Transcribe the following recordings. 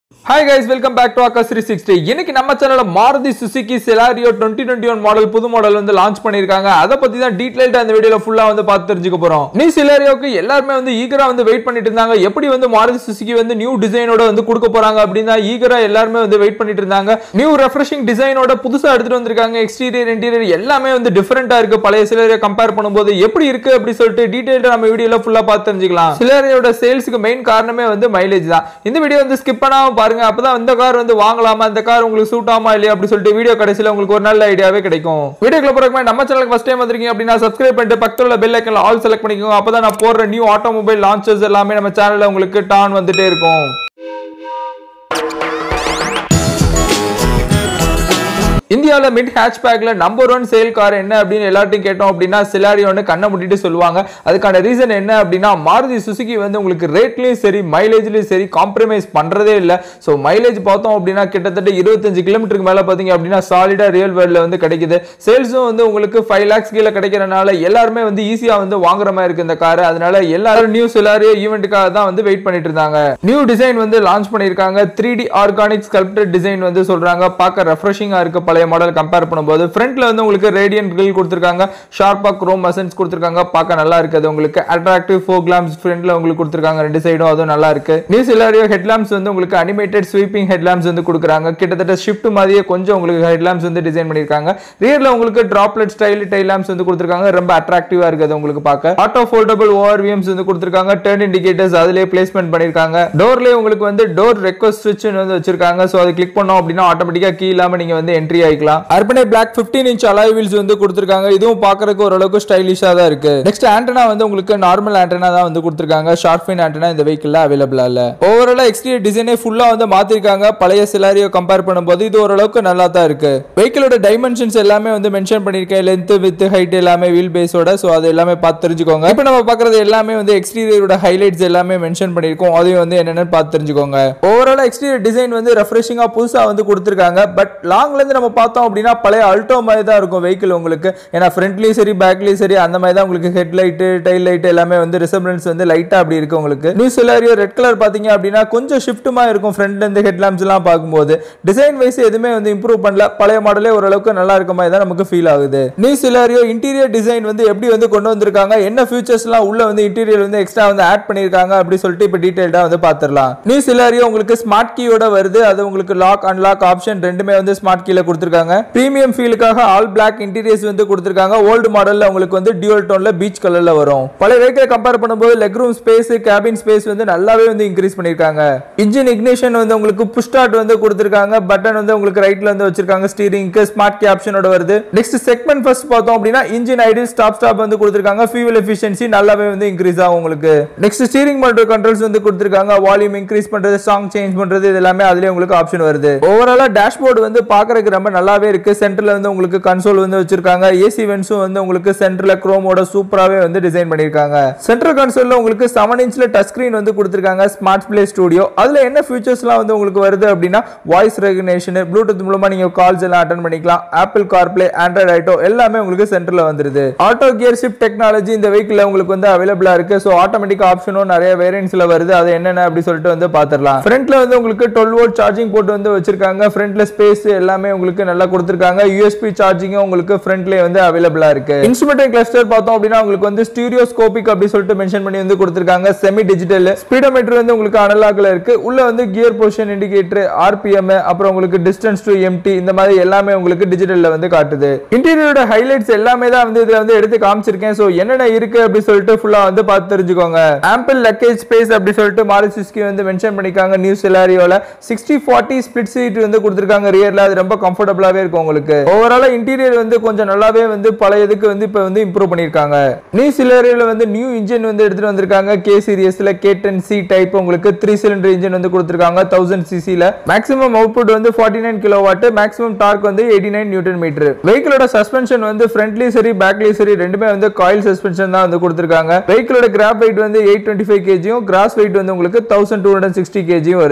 hi guys welcome back to Akka three sixty இன்னைக்கு நம்ம சேனல்ல Maruti Suzuki Celerio twenty twenty one model புது model வந்து லான்ச் பண்ணிருக்காங்க அதை பத்தி தான் டீடைல்டா இந்த வீடியோல ஃபுல்லா வந்து பார்த்து தெரிஞ்சுக்க போறோம் நீ செலாரியோக்கு எல்லாருமே வந்து ஈகரா வந்து வெயிட் பண்ணிட்டு இருந்தாங்க எப்படி வந்து மாருதி சுசுகி வந்து நியூ டிசைனோட வந்து கொடுக்க போறாங்க அப்படின்னு தான் ஈகரா எல்லாருமே வந்து வெயிட் பண்ணிட்டு இருந்தாங்க நியூ ரெஃப்ரெஷிங் டிசைனோட புதுசா எடுத்துட்டு வந்திருக்காங்க எக்ஸ்டீரியர் இன்டீரியர் எல்லாமே வந்து டிஃபரெண்டா இருக்கு பழைய செலாரியோ கம்பேர் பண்ணும்போது எப்படி இருக்கு அப்படி சொல்லிட்டு டீடைல்டா நம்ம வீடியோல ஃபுல்லா பார்த்து தெரிஞ்சுக்கலாம் செலாரியோட சேல்ஸ்க்கு மெயின் காரணமே வந்து மைலேஜ் தான் இந்த வீடியோ வந்து ஸ்கிப் பண்ணாம பாருங்க அப்பதான் இந்த கார் வந்து வாங்கலாமா இந்த கார் உங்களுக்கு சூட் ஆமா இல்லையா அப்படி சொல்லிட்டு வீடியோ கடைசியில உங்களுக்கு ஒரு நல்ல ஐடியாவே கிடைக்கும் வீடியோக்குள்ள போறதுக்கு நம்ம சேனலுக்கு ஃபர்ஸ்ட் டைம் வந்திருக்கீங்க அப்படின்னா சப்ஸ்கிரைப் பண்ணிட்டு பக்கத்துல உள்ள பெல் ஐக்கன்ல ஆல் செலக்ட் பண்ணிக்கோங்க அப்பதான் நான் போடுற நியூ ஆட்டோமொபைல் லான்ச்சஸ் எல்லாமே நம்ம சேனல்ல உங்களுக்கு டான் வந்துட்டே இருக்கும் இந்தியாவில் மிட் ஹேட்ச்பேக்ல நம்பர் ஒன் சேல் கார் என்ன அப்படின்னு எல்லார்ட்டையும் கேட்டோம் அப்படின்னா சிலாரியோன்னு கண்ணை முட்டிட்டு சொல்லுவாங்க அதுக்கான ரீசன் என்ன அப்படின்னா மாருதி சுசுகி வந்து உங்களுக்கு ரேட்லயும் சரி மைலேஜ்லயும் சரி காம்ப்ரமைஸ் பண்றதே இல்லை ஸோ மைலேஜ் பார்த்தோம் அப்படின்னா கிட்டத்தட்ட இருபத்தஞ்சு கிலோமீட்டருக்கு மேல பார்த்தீங்க அப்படின்னா சாலிடா ரியல் வேர்ல்ட்ல வந்து கிடைக்குது சேல்ஸும் வந்து உங்களுக்கு ஃபைவ் லேக்ஸ் கீழே கிடைக்கிறனால எல்லாருமே வந்து ஈஸியா வந்து வாங்குற மாதிரி இருக்கு இந்த கார் அதனால எல்லாரும் நியூ சிலாரியோ ஈவெண்ட்டுக்காக தான் வந்து வெயிட் பண்ணிட்டு இருந்தாங்க நியூ டிசைன் வந்து லான்ச் பண்ணிருக்காங்க three D organic sculpted design வந்து சொல்றாங்க பார்க்க ரெஃப்ரெஷிங்கா இருக்கு பழைய மாடல் கம்பேர் பண்ணும்போது ஃப்ரண்ட்ல வந்து உங்களுக்கு ரேடியன்ட் கிரில் கொடுத்துருக்காங்க ஷார்ப்பா குரோம் மசன்ஸ் கொடுத்துருக்காங்க பார்க்க நல்லா இருக்குது உங்களுக்கு அட்ராக்டிவ் ஃபோக் லாம்ப்ஸ் ஃப்ரண்ட்ல உங்களுக்கு கொடுத்துருக்காங்க ரெண்டு சைடும் அதுவும் நல்லா இருக்கு நியூ சிலாரியோ ஹெட் லாம்ப்ஸ் வந்து உங்களுக்கு அனிமேட்டட் ஸ்வீப்பிங் ஹெட் லாம்ப்ஸ் வந்து கொடுக்குறாங்க கிட்டத்தட்ட ஷிஃப்ட் மாதிரியே கொஞ்சம் உங்களுக்கு ஹெட் லாம்ப்ஸ் வந்து டிசைன் பண்ணிருக்காங்க ரியர்ல உங்களுக்கு டிராப்லெட் ஸ்டைல் டைல் லாம்ப்ஸ் வந்து கொடுத்துருக்காங்க ரொம்ப அட்ராக்டிவா இருக்குது உங்களுக்கு பார்க்க ஆட்டோ ஃபோல்டபிள் ஓஆர்விஎம்ஸ் வந்து கொடுத்துருக்காங்க டர்ன் இண்டிகேட்டர்ஸ் அதுலயே பிளேஸ்மெண்ட் பண்ணிருக்காங்க டோர்லயே உங்களுக்கு வந்து டோர் ரெக்வஸ்ட் ஸ்விட்ச் வந்து வச்சிருக்காங்க ஸோ அதை கிளிக் பண்ணோம் அப்படின்னா ஆட்டோமேட்டிக்கா கீ இல்லாம நீங்க வந்து என்ட்ரி ஆயிக்கலாம் அர்பனே பிளாக் 15 இன்ச் அலாய் வீல்ஸ் வந்து கொடுத்துருக்காங்க இதுவும் பார்க்கறதுக்கு ஓரளவுக்கு ஸ்டைலிஷா தான் இருக்கு நெக்ஸ்ட் ஆண்டனா வந்து உங்களுக்கு நார்மல் ஆண்டனா தான் வந்து கொடுத்துருக்காங்க ஷார்ட் ஃபின் ஆண்டனா இந்த வெஹிக்கிள்ல அவைலபிளா இல்ல ஓவராலா எக்ஸ்டீரியர் டிசைனே ஃபுல்லா வந்து மாத்திருக்காங்க பழைய சிலாரியோ கம்பேர் பண்ணும்போது இது ஓரளவுக்கு நல்லா தான் இருக்கு வெஹிக்கிளோட டைமென்ஷன்ஸ் எல்லாமே வந்து மென்ஷன் பண்ணிருக்கேன் லென்த் வித் ஹைட் எல்லாமே வீல் பேஸோட ஸோ அது எல்லாமே பார்த்து தெரிஞ்சுக்கோங்க இப்போ நம்ம பார்க்கறது எல்லாமே வந்து எக்ஸ்டீரியரோட ஹைலைட்ஸ் எல்லாமே மென்ஷன் பண்ணிருக்கோம் அதையும் வந்து என்னென்னு பார்த்து தெரிஞ்சுக்கோங்க ஓவராலா எக்ஸ்டீரியர் டிசைன் வந்து ரெஃப்ரெஷிங்கா புதுசா வந்து கொடுத்துருக்காங்க பட் லாங்ல இருந்து நம்ம பார்த்தோம் அப்படின்னா பழைய அல்டோ மாதிரி தான் இருக்கும் வெஹிக்கிள் உங்களுக்கு ஏன்னா ஃப்ரண்ட்லயும் சரி பேக்லயும் சரி அந்த மாதிரி தான் உங்களுக்கு ஹெட் லைட்டு டைல் லைட் எல்லாமே வந்து ரிசம்பிளன்ஸ் வந்து லைட்டா அப்படி இருக்கு உங்களுக்கு நியூ சிலாரியோ ரெட் கலர் பாத்தீங்க அப்படின்னா கொஞ்சம் ஷிஃப்ட்டுமா இருக்கும் ஃப்ரண்ட்ல இருந்து ஹெட் லாம்ப்ஸ் எல்லாம் பார்க்கும்போது டிசைன் வைஸ் எதுவுமே வந்து இம்ப்ரூவ் பண்ணல பழைய மாடலே ஓரளவுக்கு நல்லா இருக்க மாதிரி தான் நமக்கு ஃபீல் ஆகுது நியூ சிலாரியோ இன்டீரியர் டிசைன் வந்து எப்படி வந்து கொண்டு வந்திருக்காங்க என்ன ஃபீச்சர்ஸ் எல்லாம் உள்ள வந்து இன்டீரியர் வந்து எக்ஸ்ட்ரா வந்து ஆட் பண்ணிருக்காங்க அப்படி சொல்லிட்டு இப்போ டீடைல்டா வந்து பாத்துரலாம் நியூ சிலாரியோ உங்களுக்கு ஸ்மார்ட் கீயோட வருது அது உங்களுக்கு லாக் அன்லாக் ஆப்ஷன் ரெண்டுமே வந்து ஸ்மார்ட் கீல கொடுத்துருக்காங்க பிரீமியம் ஃபீலுக்காக ஆல் பிளாக் இன்டீரியர்ஸ் வந்து கொடுத்துருக்காங்க ஓல்டு மாடல்ல உங்களுக்கு வந்து டியூல் டோன்ல பீச் கலர்ல வரும் பழைய வெஹிக்கிள் கம்பேர் பண்ணும்போது leg room space cabin space வந்து நல்லாவே வந்து இன்க்ரீஸ் பண்ணிருக்காங்க இன்ஜின் இக்னிஷன் வந்து உங்களுக்கு புஷ் ஸ்டார்ட் வந்து கொடுத்துருக்காங்க பட்டன் வந்து உங்களுக்கு ரைட்ல வந்து வச்சிருக்காங்க ஸ்டீரிங்க்கு ஸ்மார்ட் கீ ஆப்ஷனோட வருது நெக்ஸ்ட் செக்மெண்ட் ஃபர்ஸ்ட் பார்த்தோம் அப்படின்னா இன்ஜின் ஐடில் ஸ்டாப் ஸ்டாப் வந்து கொடுத்துருக்காங்க ஃபியூல் எஃபிஷியன்சி நல்லாவே வந்து இன்க்ரீஸ் ஆகும் உங்களுக்கு நெக்ஸ்ட் ஸ்டீரிங் மோட்டர் கண்ட்ரோல்ஸ் வந்து கொடுத்துருக்காங்க வால்யூம் இன்க்ரீஸ் பண்றது சாங் சேஞ்ச் பண்றது இது எல்லாமே அதுலயே உங்களுக்கு ஆப்ஷன் வருது ஓவராலா டேஷ்போர்டு வந்து பாக்குறதுக்கு ரொம்ப நல்லாவே இருக்கு சென்டர்ல வந்து உங்களுக்கு கன்சோல் வந்து வச்சிருக்காங்க ஏசி வென்ஸும் வந்து உங்களுக்கு சென்டர்ல குரோமோட சூப்பராகவே வந்து டிசைன் பண்ணிருக்காங்க சென்ட்ரல் கன்சோல்ல உங்களுக்கு செவன் இன்ச்ல டச் ஸ்கிரீன் வந்து கொடுத்துருக்காங்க ஸ்மார்ட் பிளே ஸ்டுடியோ அதுல என்ன ஃபீச்சர்ஸ்லாம் வந்து உங்களுக்கு வருது அப்படின்னா வாய்ஸ் ரெகனேஷன் ப்ளூடூத் மூலமா நீங்க கால்ஸ் எல்லாம் அட்டன் பண்ணிக்கலாம் ஆப்பிள் கார்பிளே ஆண்ட்ராய்டு ஆட்டோ எல்லாமே உங்களுக்கு சென்டர்ல வந்துருது ஆட்டோ கியர் ஷிஃப்ட் டெக்னாலஜி இந்த வெஹிக்கிள் உங்களுக்கு வந்து அவைலபிளா இருக்கு ஸோ ஆட்டோமேட்டிக் ஆப்ஷனும் நிறைய வேரியன்ஸ்ல வருது அது என்னென்ன அப்படி சொல்லிட்டு வந்து பாத்துரலாம் ஃப்ரண்ட்ல வந்து உங்களுக்கு டுவெல் வோல்ட் சார்ஜிங் போர்ட் வந்து வச்சிருக்காங்க ஃப்ரண்ட்ல ஸ்பேஸ் எல்லாமே உங்களுக்கு நல்லா கொடுத்துருக்காங்க யூஎஸ்பி சார்ஜிங்கும் உங்களுக்கு ஃப்ரண்ட்லேயே வந்து அவைலபிளா இருக்கு இன்ஸ்ட்ருமெண்ட் கிளஸ்டர் பார்த்தோம் அப்படின்னா உங்களுக்கு வந்து ஸ்டீரியோஸ்கோபிக் அப்படி சொல்லிட்டு மென்ஷன் பண்ணி வந்து கொடுத்துருக்காங்க செமி டிஜிட்டல் ஸ்பீடோமீட்டர் வந்து உங்களுக்கு அனலாக்ல இருக்கு உள்ள வந்து கியர் பொசிஷன் இண்டிகேட்டர் ஆர்பிஎம் அப்புறம் உங்களுக்கு டிஸ்டன்ஸ் டு எம்டி இந்த மாதிரி எல்லாமே உங்களுக்கு டிஜிட்டல்ல வந்து காட்டுது இன்டீரியரோட ஹைலைட்ஸ் எல்லாமே தான் வந்து இதுல வந்து எடுத்து காமிச்சிருக்கேன் ஸோ என்னென்ன இருக்கு அப்படி சொல்லிட்டு ஃபுல்லா வந்து பார்த்து தெரிஞ்சுக்கோங்க ஆம்பிள் லக்கேஜ் ஸ்பேஸ் அப்படி சொல்லிட்டு மாரி சிஸ்கி வந்து மென்ஷன் பண்ணிருக்காங்க நியூ சிலாரியோல சிக்ஸ்டி ஃபார்ட்டி ஸ்பிளிட் சீட் வந்து கொடுத்துருக்காங்க ரியர்ல அது ரொம்ப கம்ஃபர்டபுளாவே இருக்கும் உங்களுக்கு ஓவராலா இன்டீரியர் வந்து கொஞ்சம் நல்லாவே வந்து பழையதுக்கு வந்து இப்போ வந்து இம்ப்ரூவ் பண்ணிருக்காங்க நியூ சிலரியில் வந்து நியூ இன்ஜின் வந்து எடுத்துட்டு வந்திருக்காங்க கே சீரியஸ்ல கே டென் சி டைப் உங்களுக்கு த்ரீ சிலிண்டர் இன்ஜின் வந்து கொடுத்துருக்காங்க தௌசண்ட் சிசில மேக்ஸிமம் அவுட்புட் வந்து forty nine kilowatt maximum torque வந்து எயிட்டி நைன் நியூட்டன் மீட்டர் வெஹிக்கிளோட சஸ்பென்ஷன் வந்து ஃப்ரண்ட்லயும் சரி பேக்லயும் சரி ரெண்டுமே வந்து காயில் சஸ்பென்ஷன் தான் வந்து கொடுத்துருக்காங்க வெஹிக்கிளோட கிராப் வெயிட் வந்து எயிட் டுவெண்ட்டி ஃபைவ் கேஜியும் கிராஸ் வெயிட் வந்து உங்களுக்கு தௌசண்ட் டூ ஹண்ட்ரட் சிக்ஸ்டி கேஜியும் வருது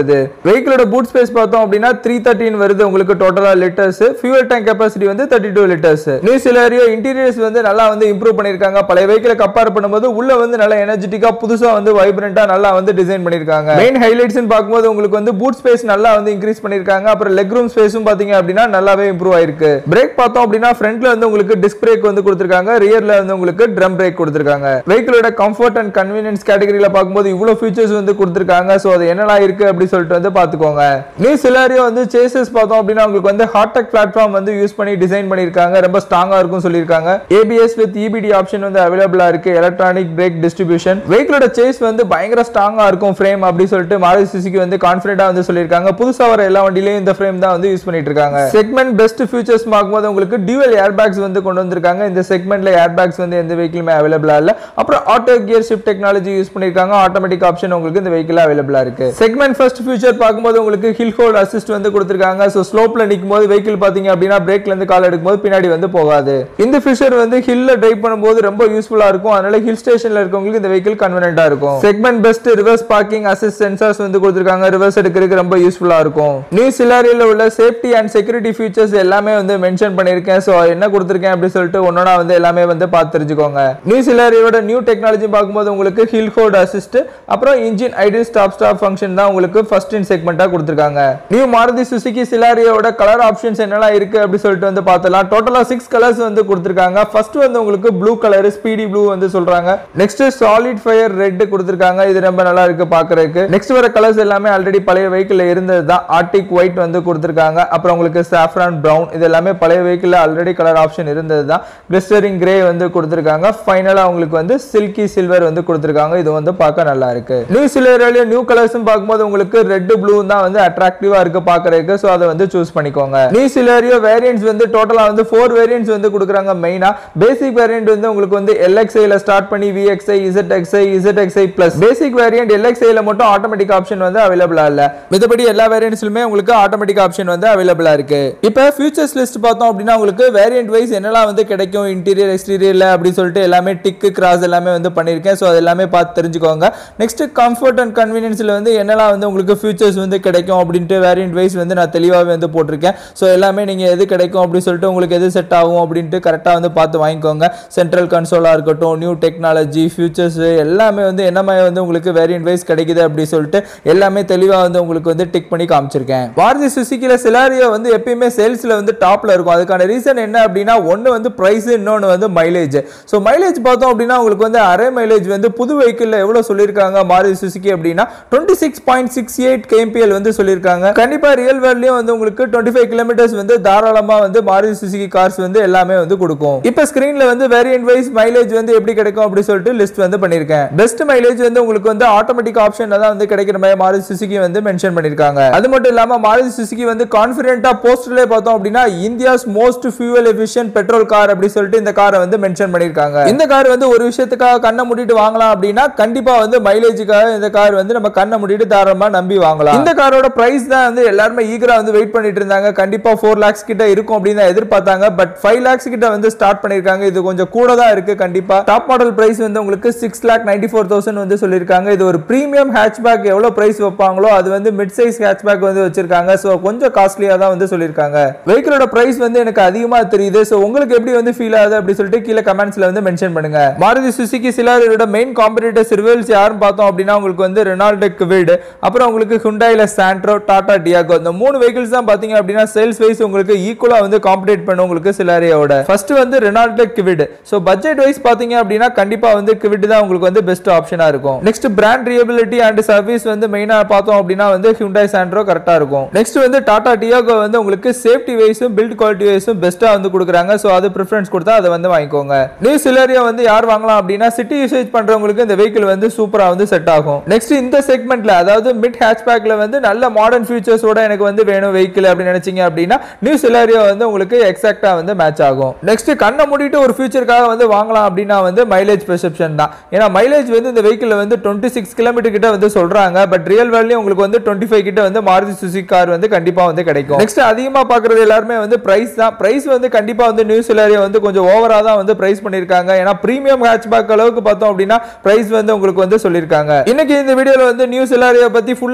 வருது வெஹிக்கிளோட பூட் ஸ்பேஸ் பார்த்தோம் அப்படின்னா த்ரீ தேர்ட்டின் வருது உங்களுக்கு டோட்டலா லிட்டர்ஸ் ஃபியூல் டேங்க் கெப்பாசிட்டி வந்து thirty two litres new Celerio interiors வந்து நல்லா வந்து இம்ப்ரூவ் பண்ணிருக்காங்க பழைய வெஹிக்கிளை கம்பேர் பண்ணும்போது உள்ள வந்து நல்லா எனர்ஜெட்டிக்கா புதுசா வந்து வைப்ரண்டா நல்லா வந்து டிசைன் பண்ணிருக்காங்க மெயின் ஹைலைட்ஸ் பார்க்கும்போது உங்களுக்கு வந்து பூட் ஸ்பேஸ் நல்லா வந்து இன்க்ரீஸ் பண்ணிருக்காங்க அப்புறம் லெக் ரூம் ஸ்பேஸும் பாத்தீங்க அப்படின்னா நல்லாவே இம்ப்ரூவ் ஆயிருக்கு பிரேக் பார்த்தோம் அப்படின்னா ஃப்ரண்ட்ல வந்து உங்களுக்கு டிஸ்க் பிரேக் வந்து கொடுத்திருக்காங்க ரியர்ல வந்து உங்களுக்கு ட்ரம் பிரேக் கொடுத்திருக்காங்க வெஹிக்கிளோட கம்ஃபர்ட் அண்ட் கன்வீனியன்ஸ் கேட்டகரியில பார்க்கும்போது இவ்வளவு ஃபீச்சர்ஸ் வந்து கொடுத்திருக்காங்க சோ அது என்னெல்லாம் இருக்கு அப்படி சொல்லிட்டு வந்து பாத்துக்கோங்க நியூ சிலாரியோ வந்து சேசஸ் பார்த்தோம் அப்படின்னா உங்களுக்கு வந்து ஹார்டெக் பிளாட்ஃபார்ம் வந்து யூஸ் பண்ணி டிசைன் பண்ணிருக்காங்க ரொம்ப ஸ்ட்ராங்கா இருக்கும் சொல்லியிருக்காங்க ஏபிஎஸ் வித் இபிடி ஆப்ஷன் வந்து அவைலபிளா இருக்கு எலக்ட்ரானிக் பிரேக் டிஸ்ட்ரிபியூஷன் வெஹிக்கிளோட சேஸ் வந்து பயங்கர ஸ்ட்ராங்கா இருக்கும் ஃப்ரேம் அப்படி சொல்லிட்டு மாருதி சுசுகி வந்து கான்ஃபிடென்ட்டா வந்து சொல்லியிருக்காங்க புதுசா வர எல்லா வண்டியிலையும் இந்த ஃப்ரேம் தான் வந்து யூஸ் பண்ணிட்டு இருக்காங்க செக்மெண்ட் பெஸ்ட் ஃபீச்சர்ஸ் பார்க்கும்போது உங்களுக்கு டியூவல் ஏர் பேக்ஸ் வந்து கொண்டு வந்திருக்காங்க இந்த செக்மெண்ட்ல ஏர் பேக்ஸ் வந்து எந்த வெஹிக்கிளுமே அவைலபிளா இல்ல அப்புறம் auto gear shift technology use பண்ணிருக்காங்க ஆட்டோமேட்டிக் ஆப்ஷன் உங்களுக்கு இந்த வெஹிக்கிள் அவைலபிளா இருக்கு செக்மெண்ட் ஃபர்ஸ்ட் ஃபியூச்சர் பார்க்கும்போது உங்களுக்கு ஹில் ஹோல்ட் அசிஸ்ட் வந்து கொடுத்திருக்காங்க ஸோ ஸ்லோப்ல நிற்கும் போது வெஹிக்கிள் பாத்தீங்க அப்படின்னா பிரேக்ல இருந்து கால் எடுக்கும்போது பின்னாடி வந்து போகாது இந்த ஃபியூச்சர் வந்து ஹில்ல டிரைவ் பண்ணும்போது ரொம்ப யூஸ்ஃபுல்லா இருக்கும் அதனால ஹில் ஸ்டேஷன்ல இருக்கவங்களுக்கு இந்த வெஹிக்கிள் கன்வீனியன்டா இருக்கும் segment best reverse parking assist sensors வந்து கொடுத்திருக்காங்க ரிவர்ஸ் எடுக்கிறதுக்கு ரொம்ப யூஸ்ஃபுல்லா இருக்கும் நியூ சிலாரியில் உள்ள சேஃப்டி அண்ட் செக்யூரிட்டி ஃபீச்சர்ஸ் எல்லாமே வந்து மென்ஷன் பண்ணியிருக்கேன் ஸோ என்ன கொடுத்திருக்கேன் அப்படி சொல்லிட்டு ஒன்னொன்னா வந்து எல்லாமே வந்து பார்த்து தெரிஞ்சுக்கோங்க நியூ சிலாரியோட நியூ டெக்னாலஜி பார்க்கும்போது உங்களுக்கு ஹில் ஹோல்ட் அசிஸ்ட் அப்புறம் engine idle stop stop function தான் உங்களுக்கு ஃபர்ஸ்ட் இன் செக்மெண்டா கொடுத்திருக்காங்க நியூ மாருதி சுசுகி சிலாரியோட கலர் ஆப்ஷன்ஸ் என்னெல்லாம் இருக்கு அப்படி சொல்லிட்டு வந்து பார்த்தலாம் டோட்டலா சிக்ஸ் கலர்ஸ் வந்து கொடுத்திருக்காங்க ஃபர்ஸ்ட் வந்து உங்களுக்கு ப்ளூ கலர் ஸ்பீடி ப்ளூ வந்து சொல்றாங்க நெக்ஸ்ட் சாலிட் ஃபயர் ரெட் கொடுத்திருக்காங்க இது ரொம்ப நல்லா இருக்கு பாக்குறதுக்கு நெக்ஸ்ட் வர கலர்ஸ் எல்லாமே ஆல்ரெடி பழைய வெஹிக்கிள் இருந்தது தான் ஆர்டிக் ஒயிட் வந்து கொடுத்திருக்காங்க அப்புறம் உங்களுக்கு சாஃப்ரான் பிரவுன் இது எல்லாமே பழைய வெஹிக்கிள் ஆல்ரெடி கலர் ஆப்ஷன் இருந்தது தான் கிளிஸ்டரிங் கிரே வந்து கொடுத்திருக்காங்க ஃபைனலா உங்களுக்கு வந்து சில்கி சில்வர் வந்து கொடுத்திருக்காங்க இது வந்து பார்க்க நல்லா இருக்கு நியூ சில்வர்லயே நியூ கலர்ஸ் பார்க்கும்போது உங்களுக்கு ரெட் ப்ளூ தான் வந்து அட்ராக்டிவா இருக்கு பாக்குறதுக்கு ஸோ அதை வந்து சூஸ் பண்ணிக்கோங்க நியூ சிலரியோ வேரியன்ட்ஸ் வந்து டோட்டலா வந்து ஃபோர் வேரியன்ட்ஸ் வந்து கொடுக்குறாங்க மெயினா பேசிக் வேரியன்ட் வந்து உங்களுக்கு வந்து எல்எக்ஸ்ஐல ஸ்டார்ட் பண்ணி VXI ZXI ZXI plus basic variant எல்எக்ஸ்ஐல மட்டும் ஆட்டோமேட்டிக் ஆப்ஷன் வந்து அவைலபிளா இல்ல மித்தபடி எல்லா வேரியன்ட்ஸ்லுமே உங்களுக்கு ஆட்டோமேட்டிக் ஆப்ஷன் வந்து அவைலபிளா இருக்கு இப்போ ஃபியூச்சர்ஸ் லிஸ்ட் பார்த்தோம் அப்படின்னா உங்களுக்கு வேரியன்ட் வைஸ் என்னெல்லாம் வந்து கிடைக்கும் இன்டீரியர் எக்ஸ்டீரியர்ல அப்படின்னு சொல்லிட்டு எல்லாமே டிக்கு கிராஸ் எல்லாமே வந்து பண்ணியிருக்கேன் ஸோ அது எல்லாமே பார்த்து தெரிஞ்சுக்கோங்க நெக்ஸ்ட் கம்ஃபர்ட் அண்ட் கன்வீனியன்ஸ்ல வந்து என்னெல்லாம் வந்து உங்களுக்கு ஃபியூச்சர்ஸ் வந்து கிடைக்கும் அப்படின்ட்டு வேரியன்ட் வைஸ் வந்து நான் தெளிவாகவே வந்து போட்டிருக்கேன் ஸோ எல்லாமே நீங்கள் எது கிடைக்கும் அப்படின்னு சொல்லிட்டு உங்களுக்கு எது செட் ஆகும் அப்படின்ட்டு கரெக்டாக வந்து பார்த்து வாங்கிக்கோங்க சென்ட்ரல் கன்சோலாக இருக்கட்டும் நியூ டெக்னாலஜி ஃபியூச்சர்ஸ் எல்லாமே வந்து என்ன மாதிரி வந்து உங்களுக்கு வேரியன்ட் வைஸ் கிடைக்குது அப்படி சொல்லிட்டு எல்லாமே தெளிவாக வந்து உங்களுக்கு வந்து டிக் பண்ணி காமிச்சிருக்கேன் மாருதி சுசுக்கியில் சிலாரியோ வந்து எப்பயுமே சேல்ஸில் வந்து டாப்பில் இருக்கும் அதுக்கான ரீசன் என்ன அப்படின்னா ஒன்று வந்து ப்ரைஸ் இன்னொன்று வந்து மைலேஜ் ஸோ மைலேஜ் பார்த்தோம் அப்படின்னா உங்களுக்கு வந்து அரை மைலேஜ் வந்து புது வெஹிக்கிளில் எவ்வளோ சொல்லியிருக்காங்க மாருதி சுசுக்கி அப்படின்னா twenty six point six eight kmpl வந்து சொல்லியிருக்காங்க கண்டிப்பாக ரியல் வேர்ல்ட்லையும் வந்து உங்களுக்கு டுவெண்ட்டி ஃபைவ் கிலோமீட்டர்ஸ் வந்து தாராளமாக வந்து மாருதி சுசுகி கார்ஸ் வந்து எல்லாமே வந்து கொடுக்கும் இப்போ ஸ்க்ரீனில் வந்து வேரியன்ட் வைஸ் மைலேஜ் வந்து எப்படி கிடைக்கும் அப்படி சொல்லிட்டு லிஸ்ட் வந்து பண்ணியிருக்கேன் பெஸ்ட் மைலேஜ் வந்து உங்களுக்கு வந்து ஆட்டோமேட்டிக் ஆப்ஷன் தான் வந்து கிடைக்கிற மாதிரி மாருதி சுசுகி வந்து மென்ஷன் பண்ணியிருக்காங்க அது மட்டும் இல்லாமல் மாருதி சுசுகி வந்து கான்ஃபிடென்ட்டாக போஸ்டர்லேயே பார்த்தோம் அப்படின்னா India's most fuel efficient petrol car அப்படி சொல்லிட்டு இந்த காரை வந்து மென்ஷன் பண்ணியிருக்காங்க இந்த கார் வந்து ஒரு விஷயத்துக்காக கண்ணை மூடிட்டு வாங்கலாம் அப்படின்னா கண்டிப்பா வந்து மைலேஜுக்காக இந்த கார் வந்து நம்ம கண்ணை மூடிட்டு தாராளமா நம்பி வாங்கலாம் இந்த காரோட பிரைஸ் தான் வந்து எல்லாருமே ஈகரா வந்து வெயிட் பண்ணிட்டு இருந்தாங்க கண்டிப்பா ஃபோர் லேக்ஸ் கிட்ட இருக்கும் அப்படின்னு தான் எதிர்பார்த்தாங்க பட் ஃபைவ் லேக்ஸ் கிட்ட வந்து ஸ்டார்ட் பண்ணிருக்காங்க இது கொஞ்சம் கூட தான் இருக்கு கண்டிப்பா டாப் மாடல் பிரைஸ் வந்து உங்களுக்கு six lakh ninety four thousand வந்து சொல்லியிருக்காங்க இது ஒரு பிரீமியம் ஹேட்ச்பேக் எவ்வளவு பிரைஸ் வைப்பாங்களோ அது வந்து மிட் சைஸ் ஹேட்ச்பேக் வந்து வச்சிருக்காங்க ஸோ கொஞ்சம் காஸ்ட்லியா தான் வந்து சொல்லியிருக்காங்க வெஹிக்கிளோட பிரைஸ் வந்து எனக்கு அதிகமா தெரியுது ஸோ உங்களுக்கு எப்படி வந்து ஃபீல் ஆகுது அப்படி சொல்லிட்டு கீழே கமெண்ட்ஸ்ல வந்து மென்ஷன் பண்ணுங்க மாருதி சுசுகி சிலாரோட மெயின் காம்படிட்டர்ஸ் ரிவல்ஸ் யாருன்னு பார்த்தோம் அப்படின்னா உங்களுக்கு வந்து ரெனால்டோ குவிட் அப்புறம் உங்களுக்கு ஹுண்டாயில சாண்ட்ரோ டாடா டியாகோ இந்த மூணு வெஹிக்கிள்ஸ் தான் பாத்தீங்க அப்படின்னா சேல்ஸ் வைஸ் உங்களுக்கு ஈக்குவலா வந்து காம்படேட் பண்ணும் உங்களுக்கு சிலாரியோட ஃபர்ஸ்ட் வந்து ரெனால்டோ கிவிட் ஸோ பட்ஜெட் வைஸ் பாத்தீங்க அப்படின்னா கண்டிப்பா வந்து கிவிட் தான் உங்களுக்கு வந்து பெஸ்ட் ஆப்ஷனா இருக்கும் next brand reliability and service வந்து மெயினா பார்த்தோம் அப்படின்னா வந்து ஹுண்டாய் சாண்ட்ரோ கரெக்டா இருக்கும் நெக்ஸ்ட் வந்து டாடா டியாகோ வந்து உங்களுக்கு சேஃப்டி வைஸும் பில்ட் குவாலிட்டி வைஸும் பெஸ்ட்டா வந்து கொடுக்குறாங்க ஸோ அது ப்ரிஃபரன்ஸ் கொடுத்தா அதை வந்து வாங்கிக்கோங்க நியூ சிலரியா வந்து யார் வாங்கலாம் அப்படின்னா சிட்டி யூசேஜ் பண்றவங்களுக்கு இந்த வெஹிக்கிள் வந்து சூப்பரா வந்து செட் ஆகும் நெக்ஸ்ட் இந்த செக்மெண்ட்ல அதாவது மிட் ஹேட்ச்பேக்ல வந்து நல்ல மாடர்ன் ஃபீச்சர்ஸோட எனக்கு வந்து வேணும் வெஹிக்கிள் அப்படின்னு நினைச்சீங்க அப்படின்னா நியூ சிலாரியோ வந்து உங்களுக்கு எக்ஸாக்டா வந்து மேட்ச் ஆகும் நெக்ஸ்ட் கண்ணை மூடிட்டு ஒரு ஃபியூச்சருக்காக வந்து வாங்கலாம் அப்படின்னா வந்து மைலேஜ் பெர்செப்ஷன் தான் ஏன்னா மைலேஜ் வந்து இந்த வெஹிக்கிள் வந்து டுவெண்ட்டி சிக்ஸ் கிலோமீட்டர் கிட்ட வந்து சொல்றாங்க பட் ரியல் வேல்யூ உங்களுக்கு வந்து டுவெண்ட்டி ஃபைவ் கிட்ட வந்து மாருதி சுசுகி கார் வந்து கண்டிப்பா வந்து கிடைக்கும் நெக்ஸ்ட் அதிகமா பாக்குறது எல்லாருமே வந்து பிரைஸ் தான் பிரைஸ் வந்து கண்டிப்பா வந்து நியூ சிலாரியோ வந்து கொஞ்சம் ஓவரா தான் வந்து பிரைஸ் பண்ணிருக்காங்க ஏன்னா பிரீமியம் ஹேட்ச்பேக் அளவுக்கு பார்த்தோம் அப்படின்னா பிரைஸ் வந்து உங்களுக்கு வந்து சொல்லியிருக்காங்க இன்னைக்கு இந்த வீடியோல வந்து நியூ சிலாரியோ பத்தி ஃபுல்லா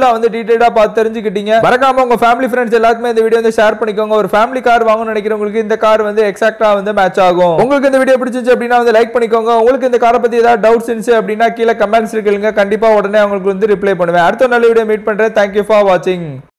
ஃபுல்லா வந்து டீடைலா பார்த்து தெரிஞ்சுக்கிட்டீங்க மறக்காம உங்க ஃபேமிலி ஃப்ரெண்ட்ஸ் எல்லாருக்குமே இந்த வீடியோ வந்து ஷேர் பண்ணிக்கோங்க ஒரு ஃபேமிலி கார் வாங்கணும்னு நினைக்கிறவங்களுக்கு இந்த கார் வந்து எக்ஸாக்டா வந்து மேட்ச் ஆகும் உங்களுக்கு இந்த வீடியோ பிடிச்சிச்சு அப்படின்னா வந்து லைக் பண்ணிக்கோங்க உங்களுக்கு இந்த காரை பத்தி ஏதாவது டவுட்ஸ் இருந்துச்சு அப்படின்னா கீழே கமெண்ட்ஸ் இருக்குங்க கண்டிப்பா உடனே உங்களுக்கு வந்து ரிப்ளை பண்ணுவேன் அடுத்த நல்ல வீடியோ மீட் பண்றேன் தேங்க்யூ ஃபார் வாட்சிங்